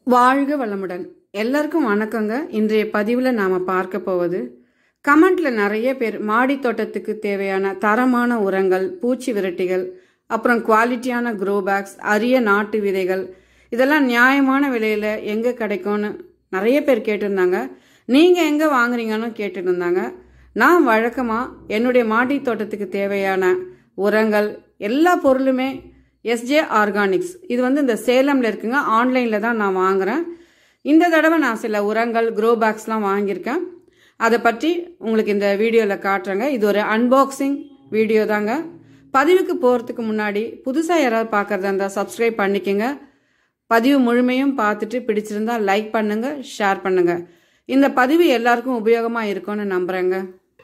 வாழ்க வளமுடன் எல்லாருக்கும் வணக்கங்க இன்றைய பதிவில் நாம் பார்க்க போவது கமெண்ட்ல நிறைய பேர் மாடி தோட்டத்துக்கு தேவையான தரமான உரங்கள் பூச்சி விரட்டிகள் அப்புறம் குவாலிட்டியான க்ரோ பேக்ஸ் அரிய நாட்டு விதைகள் இதெல்லாம் நியாயமான விலையில் எங்கே கிடைக்கும்னு நிறைய பேர் கேட்டிருந்தாங்க நீங்கள் எங்கே வாங்குறீங்கன்னு கேட்டுட்டு இருந்தாங்க நான் வழக்கமாக என்னுடைய மாடி தோட்டத்துக்கு தேவையான உரங்கள் எல்லா பொருளுமே எஸ்ஜே ஆர்கானிக்ஸ் இது வந்து இந்த சேலமில் இருக்குங்க ஆன்லைனில் தான் நான் வாங்குகிறேன் இந்த தடவை நான் சில உரங்கள் க்ரோ பேக்ஸ்லாம் வாங்கியிருக்கேன் அதை பற்றி உங்களுக்கு இந்த வீடியோவில் காட்டுறேங்க இது ஒரு அன்பாக்சிங் வீடியோ தாங்க பதிவுக்கு போகிறதுக்கு முன்னாடி புதுசாக யாராவது பார்க்குறதா இருந்தால் சப்ஸ்கிரைப் பண்ணிக்கோங்க பதிவு முழுமையும் பார்த்துட்டு பிடிச்சிருந்தா லைக் பண்ணுங்கள் ஷேர் பண்ணுங்கள் இந்த பதிவு எல்லாருக்கும் உபயோகமாக இருக்கும்னு நம்புகிறேங்க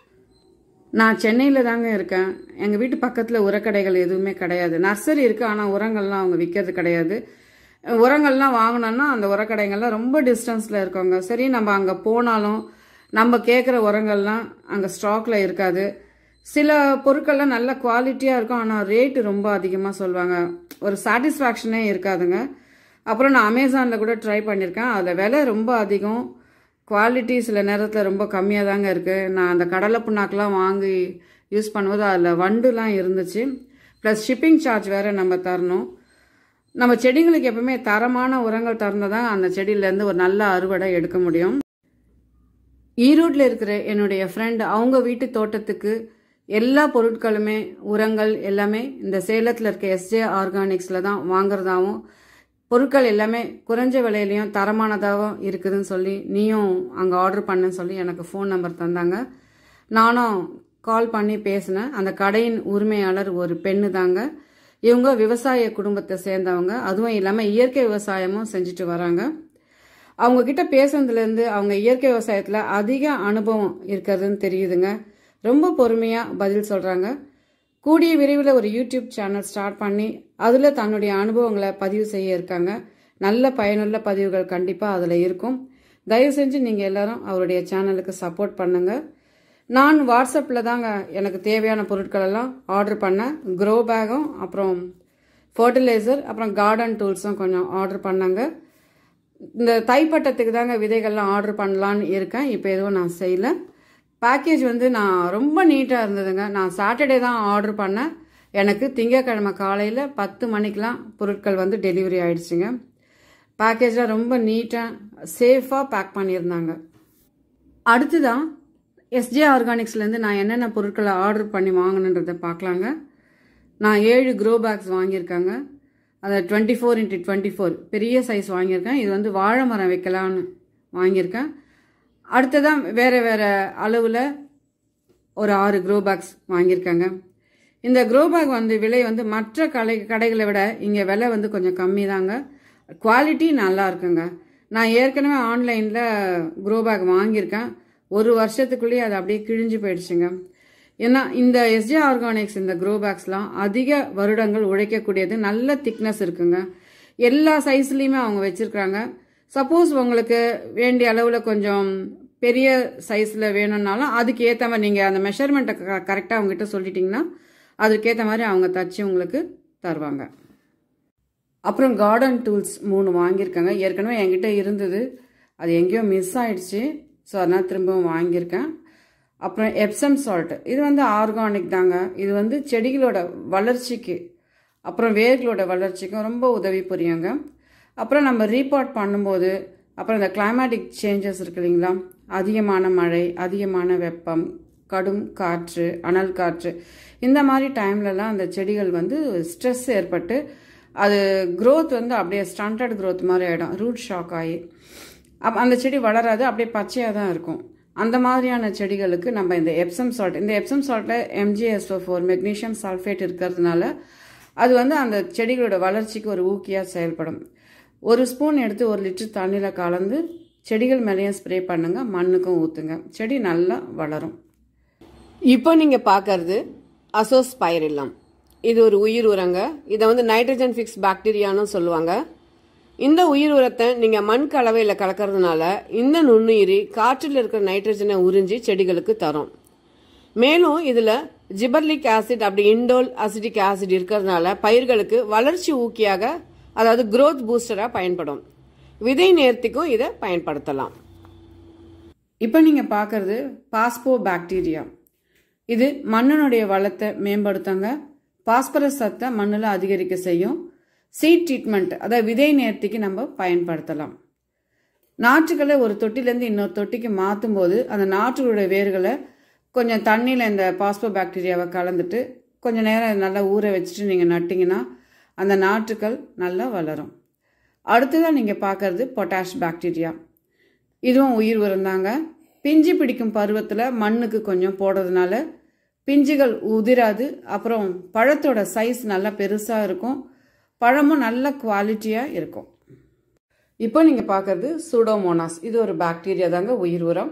நான் சென்னையில் தாங்க இருக்கேன் எங்கள் வீட்டு பக்கத்தில் உரக்கடைகள் எதுவுமே கிடையாது நர்சரி இருக்குது ஆனால் உரங்கள்லாம் அவங்க விற்கிறது கிடையாது உரங்கள்லாம் வாங்கினோன்னா அந்த உரக்கடைகள்லாம் ரொம்ப டிஸ்டன்ஸில் இருக்கவங்க சரி நம்ம அங்கே போனாலும் நம்ம கேட்குற உரங்கள்லாம் அங்கே ஸ்டாக்கில் இருக்காது சில பொருட்கள்லாம் நல்ல குவாலிட்டியாக இருக்கும் ஆனால் ரேட்டு ரொம்ப அதிகமாக சொல்லுவாங்க ஒரு சாட்டிஸ்ஃபேக்ஷனே இருக்காதுங்க அப்புறம் நான் அமேசானில் கூட ட்ரை பண்ணியிருக்கேன் அதில் விலை ரொம்ப அதிகம் குவாலிட்டி சில நேரத்தில் ரொம்ப கம்மியாக தாங்க இருக்குது நான் அந்த கடலை புண்ணாக்கெலாம் வாங்கி யூஸ் பண்ணும்போது அதில் வண்டுலாம் இருந்துச்சு ப்ளஸ் ஷிப்பிங் சார்ஜ் வேறு நம்ம தரணும் நம்ம செடிங்களுக்கு எப்பவுமே தரமான உரங்கள் திறந்தால் தான் அந்த செடியிலேருந்து ஒரு நல்ல அறுவடை எடுக்க முடியும் ஈரோட்டில் இருக்கிற என்னுடைய ஃப்ரெண்ட் அவங்க வீட்டு தோட்டத்துக்கு எல்லா பொருட்களுமே உரங்கள் எல்லாமே இந்த சேலத்தில் இருக்க எஸ்ஜே ஆர்கானிக்ஸில் தான் வாங்குறதாவும் பொருட்கள் எல்லாமே குறைஞ்ச விலையிலையும் தரமானதாகவும் இருக்குதுன்னு சொல்லி நீயும் அங்கே ஆர்டர் பண்ணுன்னு சொல்லி எனக்கு ஃபோன் நம்பர் தந்தாங்க நானும் கால் பண்ணி பேசினேன் அந்த கடையின் உரிமையாளர் ஒரு பெண்ணு தாங்க இவங்க விவசாய குடும்பத்தை சேர்ந்தவங்க அதுவும் இல்லாமல் இயற்கை விவசாயமும் செஞ்சுட்டு வராங்க அவங்க கிட்ட பேசுனதுலேருந்து அவங்க இயற்கை விவசாயத்தில் அதிக அனுபவம் இருக்கிறதுன்னு தெரியுதுங்க ரொம்ப பொறுமையாக பதில் சொல்கிறாங்க கூடிய விரைவில் ஒரு யூடியூப் சேனல் ஸ்டார்ட் பண்ணி அதில் தன்னுடைய அனுபவங்களை பதிவு செய்ய இருக்காங்க நல்ல பயனுள்ள பதிவுகள் கண்டிப்பாக அதில் இருக்கும் தயவு செஞ்சு நீங்கள் எல்லாரும் அவருடைய சேனலுக்கு சப்போர்ட் பண்ணுங்கள் நான் வாட்ஸ்அப்பில் தாங்க எனக்கு தேவையான பொருட்கள் எல்லாம் ஆர்டர் பண்ணேன் க்ரோ பேகும் அப்புறம் ஃபர்டிலைசர் அப்புறம் கார்டன் டூல்ஸும் கொஞ்சம் ஆர்டர் பண்ணாங்க இந்த தைப்பட்டத்துக்கு தாங்க விதைகள்லாம் ஆர்டர் பண்ணலான்னு இருக்கேன் இப்போ எதுவும் நான் செய்யலை பேக்கேஜ் வந்து நான் ரொம்ப நீட்டாக இருந்ததுங்க நான் சாட்டர்டே தான் ஆர்டர் பண்ணேன் எனக்கு திங்கக்கிழமை காலையில் பத்து மணிக்கெலாம் பொருட்கள் வந்து டெலிவரி ஆயிடுச்சுங்க பேக்கேஜில் ரொம்ப நீட்டாக சேஃபாக பேக் பண்ணியிருந்தாங்க அடுத்துதான் எஸ்ஜே ஆர்கானிக்ஸ்லேருந்து நான் என்னென்ன பொருட்களை ஆர்டர் பண்ணி வாங்கினன்றதை பார்க்கலாங்க நான் ஏழு க்ரோ பேக்ஸ் வாங்கியிருக்காங்க அதை twenty four into twenty four பெரிய சைஸ் வாங்கியிருக்கேன் இது வந்து வாழை மரம் வைக்கலான்னு வாங்கியிருக்கேன் அடுத்ததான் வேறு வேறு அளவில் ஒரு ஆறு க்ரோ பேக்ஸ் வாங்கியிருக்காங்க இந்த க்ரோ பேக் வந்து விலை வந்து மற்ற கடை கடைகளை விட இங்கே விலை வந்து கொஞ்சம் கம்மி தாங்க குவாலிட்டி நல்லா இருக்குங்க நான் ஏற்கனவே ஆன்லைனில் க்ரோ பேக் வாங்கியிருக்கேன் ஒரு வருஷத்துக்குள்ளேயே அது அப்படியே கிழிஞ்சு போயிடுச்சுங்க ஏன்னா இந்த எஸ்ஜே ஆர்கானிக்ஸ் இந்த க்ரோ பேக்ஸ்லாம் அதிக வருடங்கள் உழைக்கக்கூடியது நல்ல திக்னஸ் இருக்குங்க எல்லா சைஸ்லேயுமே அவங்க வச்சுருக்குறாங்க சப்போஸ் உங்களுக்கு வேண்டிய அளவில் கொஞ்சம் பெரிய சைஸில் வேணும்னாலும் அதுக்கு ஏற்ற மாதிரி நீங்கள் அந்த மெஷர்மெண்ட்டை க கரெக்டாக அவங்ககிட்ட சொல்லிட்டிங்கன்னா அதுக்கேற்ற மாதிரி அவங்க தச்சு உங்களுக்கு தருவாங்க அப்புறம் கார்டன் டூல்ஸ் மூணு வாங்கியிருக்காங்க ஏற்கனவே என்கிட்ட இருந்தது அது எங்கேயோ மிஸ் ஆயிடுச்சு ஸோ அதனால் திரும்பவும் வாங்கியிருக்கேன் அப்புறம் எப்சம் சால்ட் இது வந்து ஆர்கானிக் தாங்க இது வந்து செடிகளோட வளர்ச்சிக்கு அப்புறம் வேர்களோட வளர்ச்சிக்கும் ரொம்ப உதவி புரியுங்க அப்புறம் நம்ம ரீபார்ட் பண்ணும்போது அப்புறம் இந்த கிளைமேட்டிக் சேஞ்சஸ் இருக்கு இல்லைங்களா அதிகமான மழை அதிகமான வெப்பம் கடும் காற்று அனல் காற்று இந்த மாதிரி டைம்லலாம் அந்த செடிகள் வந்து ஸ்ட்ரெஸ் ஏற்பட்டு அது க்ரோத் வந்து அப்படியே ஸ்டண்டர்ட் க்ரோத் மாதிரி ஆகிடும் ரூட் ஷாக் ஆகி அப் அந்த செடி வளராது அப்படியே பச்சையாக தான் இருக்கும் அந்த மாதிரியான செடிகளுக்கு நம்ம இந்த எப்சம் சால்ட் இந்த எப்சம் சால்ட்டில் எம்ஜிஎஸ்ஓ ஃபோர் மெக்னீஷியம் சல்ஃபேட் இருக்கிறதுனால அது வந்து அந்த செடிகளோட வளர்ச்சிக்கு ஒரு ஊக்கியாக செயல்படும் ஒரு ஸ்பூன் எடுத்து ஒரு லிட்டர் தண்ணியில் கலந்து செடிகள் மேலேயும் ஸ்ப்ரே பண்ணுங்க மண்ணுக்கும் ஊற்றுங்க செடி நல்லா வளரும் இப்போ நீங்கள் பார்க்கறது அசோஸ்பைரில்லாம் இது ஒரு உயிர் உரங்க இதை வந்து நைட்ரஜன் ஃபிக்ஸ் பாக்டீரியான்னு சொல்லுவாங்க இந்த உயிர் உரத்தை நீங்கள் மண் கலவையில் கலக்கிறதுனால இந்த நுண்ணுயிரி காற்றில் இருக்கிற நைட்ரஜனை உறிஞ்சி செடிகளுக்கு தரும் மேலும் இதில் ஜிபர்லிக் ஆசிட் அப்படி இண்டோல் அசிட்டிக் ஆசிட் இருக்கிறதுனால பயிர்களுக்கு வளர்ச்சி ஊக்கியாக அதாவது growth பூஸ்டராக பயன்படும் விதை நேர்த்திக்கும் இதை பயன்படுத்தலாம் இப்போ நீங்கள் பார்க்குறது பாஸ்போ பாக்டீரியா இது மண்ணினுடைய வளத்தை மேம்படுத்துங்க பாஸ்பரஸ் சத்தை மண்ணில் அதிகரிக்க செய்யும் சீட் ட்ரீட்மெண்ட் அதாவது விதை நேர்த்திக்கு நம்ம பயன்படுத்தலாம் நாற்றுகளை ஒரு தொட்டிலேருந்து இன்னொரு தொட்டிக்கு மாற்றும் போது அந்த நாற்றுகளுடைய வேர்களை கொஞ்சம் தண்ணியில் இந்த பாஸ்போ பாக்டீரியாவை கலந்துட்டு கொஞ்சம் நேரம் நல்லா ஊற வச்சுட்டு நீங்கள் நட்டிங்கன்னா அந்த நாற்றுக்கள் நல்லா வளரும் அடுத்ததாக நீங்கள் பார்க்குறது பொட்டாஷ் பாக்டீரியா இதுவும் உயிர் உரந்தாங்க பிஞ்சு பிடிக்கும் பருவத்தில் மண்ணுக்கு கொஞ்சம் போடுறதுனால பிஞ்சுகள் உதிராது அப்புறம் பழத்தோட சைஸ் நல்லா பெருசாக இருக்கும் பழமும் நல்ல குவாலிட்டியாக இருக்கும் இப்போ நீங்கள் பார்க்குறது சூடோமோனாஸ் இது ஒரு பாக்டீரியா தாங்க உயிர் உரம்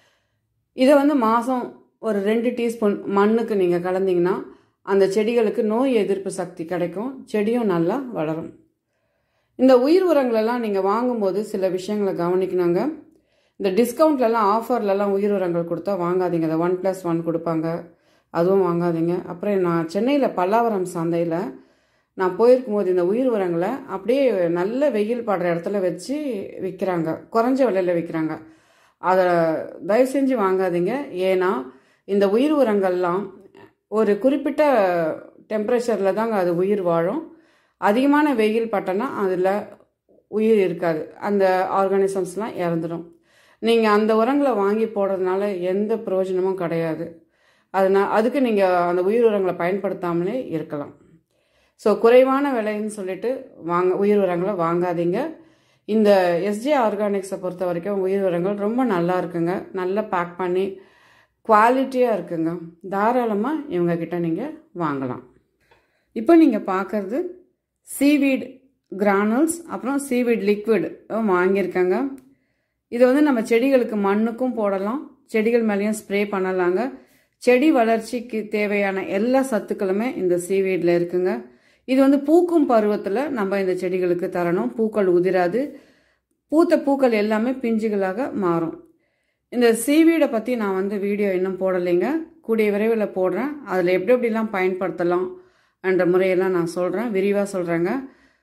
இதை வந்து மாதம் ஒரு ரெண்டு டீஸ்பூன் மண்ணுக்கு நீங்கள் கலந்தீங்கன்னா அந்த செடிகளுக்கு நோய் எதிர்ப்பு சக்தி கிடைக்கும் செடியும் நல்லா வளரும் இந்த உயிர் உரங்களெல்லாம் நீங்கள் வாங்கும்போது சில விஷயங்களை கவனிக்கணுங்க இந்த டிஸ்கவுண்ட்லலாம் ஆஃபர்லலாம் உயிர் உரங்கள் கொடுத்தா வாங்காதீங்க இந்த ஒன் ப்ளஸ் ஒன் கொடுப்பாங்க அதுவும் வாங்காதீங்க அப்புறம் நான் சென்னையில் பல்லாவரம் சந்தையில் நான் போயிருக்கும் போது இந்த உயிர் உரங்களை அப்படியே நல்ல வெயில் படுற இடத்துல வச்சு விற்கிறாங்க குறைஞ்ச விலையில் விற்கிறாங்க அதை தயவு செஞ்சு வாங்காதீங்க ஏன்னா இந்த உயிர் உரங்கள்லாம் ஒரு குறிப்பிட்ட டெம்பரேச்சரில் தாங்க அது உயிர் வாழும் அதிகமான வெயில் பட்டனா அதில் உயிர் இருக்காது அந்த ஆர்கானிசம்ஸ்லாம் இறந்துடும் நீங்கள் அந்த உரங்களை வாங்கி போடுறதுனால எந்த பிரயோஜனமும் கிடையாது அதனால் அதுக்கு நீங்கள் அந்த உயிர் உரங்களை பயன்படுத்தாமலே இருக்கலாம் ஸோ குறைவான விலைன்னு சொல்லிட்டு வாங்க உயிர் உரங்களை வாங்காதீங்க இந்த எஸ்ஜே ஆர்கானிக்ஸை பொறுத்த வரைக்கும் உயிர் உரங்கள் ரொம்ப நல்லா இருக்குங்க நல்லா பேக் பண்ணி குவாலிட்டியாக இருக்குங்க தாராளமாக இவங்கக்கிட்ட நீங்கள் வாங்கலாம் இப்போ நீங்கள் பார்க்குறது சீவீட் கிரானுல்ஸ் அப்புறம் சீவீட் லிக்விட் வாங்கியிருக்காங்க இது வந்து நம்ம செடிகளுக்கு மண்ணுக்கும் போடலாம் செடிகள் மேலேயும் ஸ்ப்ரே பண்ணலாங்க செடி வளர்ச்சிக்கு தேவையான எல்லா சத்துக்களுமே இந்த சீவீடில் இருக்குங்க இது வந்து பூக்கும் பருவத்தில் நம்ம இந்த செடிகளுக்கு தரணும் பூக்கள் உதிராது பூத்த பூக்கள் எல்லாமே பிஞ்சுகளாக மாறும் இந்த சீவீடை பற்றி நான் வந்து வீடியோ இன்னும் போடலைங்க கூடிய விரைவில் போடுறேன் அதில் எப்படி எப்படிலாம் பயன்படுத்தலாம் என்ற முறையெல்லாம் நான் சொல்கிறேன் விரிவாக சொல்கிறேங்க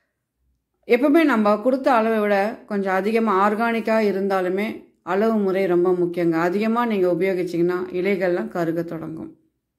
எப்பவுமே நம்ம கொடுத்த அளவை விட கொஞ்சம் அதிகமாக ஆர்கானிக்காக இருந்தாலுமே அளவு முறை ரொம்ப முக்கியங்க அதிகமாக நீங்கள் உபயோகிச்சிங்கன்னா இலைகள்லாம் கருக தொடங்கும்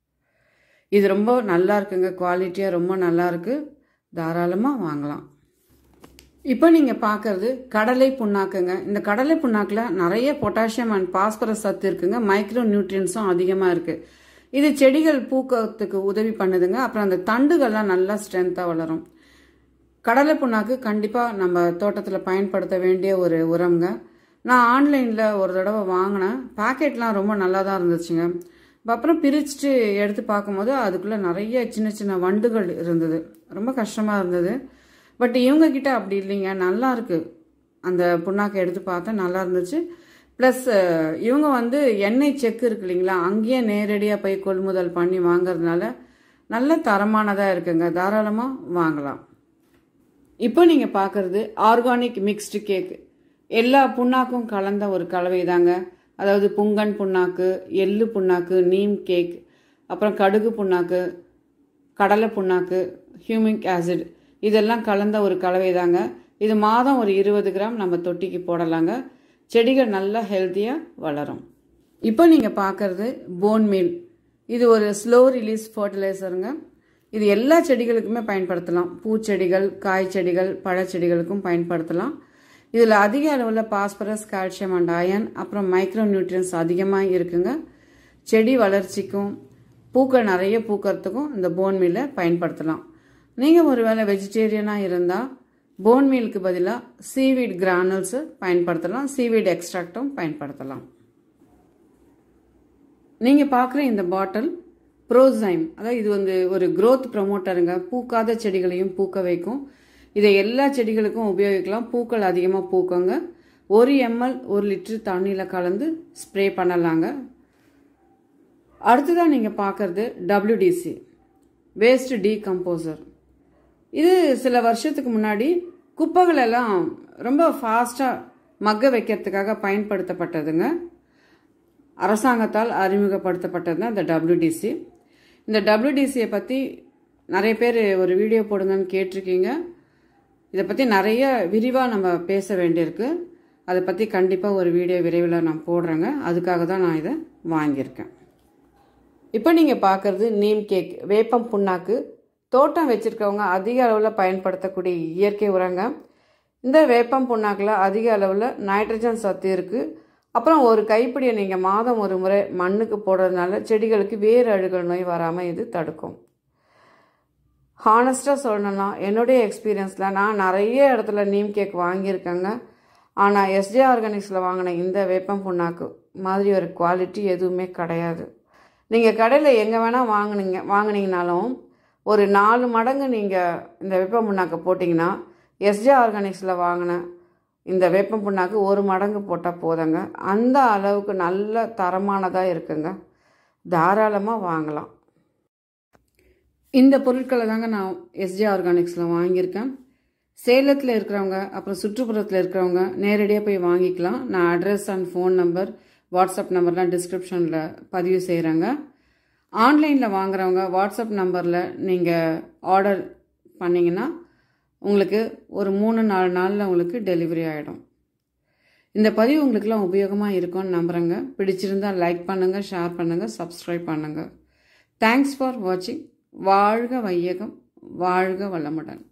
இது ரொம்ப நல்லா இருக்குங்க குவாலிட்டியாக ரொம்ப நல்லா இருக்கு தாராளமாக வாங்கலாம் இப்போ நீங்கள் பார்க்குறது கடலை புண்ணாக்குங்க இந்த கடலை புண்ணாக்கில் நிறைய பொட்டாசியம் அண்ட் பாஸ்பரஸ் சத்து இருக்குங்க மைக்ரோ நியூட்ரியன்ஸும் அதிகமாக இருக்குது இது செடிகள் பூக்கத்துக்கு உதவி பண்ணுதுங்க அப்புறம் அந்த தண்டுகள்லாம் நல்லா ஸ்ட்ரென்த்தாக வளரும் கடலை புண்ணாக்கு கண்டிப்பாக நம்ம தோட்டத்தில் பயன்படுத்த வேண்டிய ஒரு உரம்ங்க நான் ஆன்லைனில் ஒரு தடவை வாங்கினேன் பேக்கெட்லாம் ரொம்ப நல்லா தான் இருந்துச்சுங்க அப்புறம் பிரிச்சுட்டு எடுத்து பார்க்கும்போது அதுக்குள்ளே நிறைய சின்ன சின்ன வண்டுகள் இருந்தது ரொம்ப கஷ்டமாக இருந்தது பட் இவங்க கிட்ட அப்படி இல்லைங்க நல்லா இருக்கு அந்த புண்ணாக்கை எடுத்து பார்த்தா நல்லா இருந்துச்சு ப்ளஸ் இவங்க வந்து எண்ணெய் செக்கு இருக்கு இல்லைங்களா அங்கேயே நேரடியாக போய் கொள்முதல் பண்ணி வாங்குறதுனால நல்ல தரமானதாக இருக்குங்க தாராளமாக வாங்கலாம் இப்போ நீங்கள் பார்க்குறது ஆர்கானிக் மிக்ஸ்டு கேக் எல்லா புண்ணாக்கும் கலந்த ஒரு கலவை தாங்க அதாவது புங்கன் புண்ணாக்கு எள்ளு புண்ணாக்கு நீம் கேக் அப்புறம் கடுகு புண்ணாக்கு கடலை புண்ணாக்கு ஹியூமிக் ஆசிட் இதெல்லாம் கலந்த ஒரு கலவை தாங்க இது மாதம் ஒரு இருபது கிராம் நம்ம தொட்டிக்கு போடலாங்க செடிகள் நல்லா ஹெல்த்தியாக வளரும் இப்போ நீங்கள் பார்க்குறது போன் மீல் இது ஒரு ஸ்லோ ரிலீஸ் ஃபர்டிலைசருங்க இது எல்லா செடிகளுக்குமே பயன்படுத்தலாம் பூச்செடிகள் காய் செடிகள் பழச்செடிகளுக்கும் பயன்படுத்தலாம் இதில் அதிக அளவில் பாஸ்பரஸ் கால்சியம் அண்ட் அயன் அப்புறம் மைக்ரோ நியூட்ரியன்ஸ் அதிகமாக இருக்குங்க செடி வளர்ச்சிக்கும் பூக்கள் நிறைய பூக்கிறதுக்கும் இந்த போன் மீலை பயன்படுத்தலாம் நீங்கள் ஒருவேளை வெஜிடேரியனாக இருந்தால் போன் மீலுக்கு பதிலாக சீவீட் கிரானல்ஸு பயன்படுத்தலாம் சீவீட் எக்ஸ்ட்ராக்டும் பயன்படுத்தலாம் நீங்கள் பார்க்குற இந்த பாட்டில் ப்ரோசைம் அதாவது இது வந்து ஒரு growth ப்ரமோட்டருங்க பூக்காத செடிகளையும் பூக்க வைக்கும் இதை எல்லா செடிகளுக்கும் உபயோகிக்கலாம் பூக்கள் அதிகமாக பூக்குங்க ஒரு எம்எல் ஒரு லிட்டர் தண்ணியில் கலந்து ஸ்ப்ரே பண்ணலாங்க அடுத்ததாக நீங்கள் பார்க்குறது டபிள்யூடிசி வேஸ்ட் டீகம்போசர் இது சில வருஷத்துக்கு முன்னாடி குப்பைகள் எல்லாம் ரொம்ப ஃபாஸ்ட்டாக மக்க வைக்கிறதுக்காக பயன்படுத்தப்பட்டதுங்க அரசாங்கத்தால் அறிமுகப்படுத்தப்பட்டது தான் இந்த டபிள்யூடிசி இந்த டபிள்யூடிசியை பற்றி நிறைய பேர் ஒரு வீடியோ போடுங்கன்னு கேட்டிருக்கீங்க இதை பற்றி நிறைய விரிவாக நம்ம பேச வேண்டியிருக்கு அதை பற்றி கண்டிப்பாக ஒரு வீடியோ விரைவில் நான் போடுறேங்க அதுக்காக தான் நான் இதை வாங்கியிருக்கேன் இப்போ நீங்கள் பார்க்குறது நீம் கேக் வேப்பம் புண்ணாக்கு தோட்டம் வச்சுருக்கவங்க அதிக அளவில் பயன்படுத்தக்கூடிய இயற்கை உரங்க இந்த வேப்பம் புண்ணாக்கில் அதிக அளவில் நைட்ரஜன் சத்து இருக்குது அப்புறம் ஒரு கைப்பிடியை நீங்கள் மாதம் ஒரு முறை மண்ணுக்கு போடுறதுனால செடிகளுக்கு வேறு அழுகல் நோய் வராமல் இது தடுக்கும் ஹானஸ்ட்டாக சொல்லணும்னா என்னுடைய எக்ஸ்பீரியன்ஸில் நான் நிறைய இடத்துல நீம் கேக் வாங்கியிருக்கேங்க ஆனால் எஸ்ஜே ஆர்கானிக்ஸில் வாங்கின இந்த வேப்பம் புண்ணாக்கு மாதிரி ஒரு குவாலிட்டி எதுவுமே கிடையாது நீங்கள் கடையில் எங்கே வேணால் வாங்குனீங்க வாங்குனீங்கனாலும் ஒரு நாலு மடங்கு நீங்கள் இந்த வேப்பம் புண்ணாக்கு போட்டிங்கன்னா எஸ்ஜே ஆர்கானிக்ஸில் வாங்கின இந்த வேப்பம் புண்ணாக்கு ஒரு மடங்கு போட்டால் போதுங்க அந்த அளவுக்கு நல்ல தரமானதாக இருக்குங்க தாராளமாக வாங்கலாம் இந்த பொருட்களை தாங்க நான் எஸ்ஜே ஆர்கானிக்ஸில் வாங்கியிருக்கேன் சேலத்தில் இருக்கிறவங்க அப்புறம் சுற்றுப்புறத்தில் இருக்கிறவங்க நேரடியாக போய் வாங்கிக்கலாம் நான் address and phone number WhatsApp நம்பர்லாம் டிஸ்கிரிப்ஷனில் பதிவு செய்கிறேங்க ஆன்லைனில் வாங்குறவங்க வாட்ஸ்அப் நம்பரில் நீங்கள் ஆர்டர் பண்ணிங்கன்னா உங்களுக்கு ஒரு மூணு நாலு நாளில் உங்களுக்கு டெலிவரி ஆகிடும் இந்த பதிவு உங்களுக்குலாம் உபயோகமாக இருக்கும்னு நம்புகிறேங்க பிடிச்சிருந்தால் லைக் பண்ணுங்கள் ஷேர் பண்ணுங்கள் சப்ஸ்கிரைப் பண்ணுங்கள் தேங்க்ஸ் ஃபார் வாட்சிங் வாழ்க வையகம் வாழ்க வளமுடன்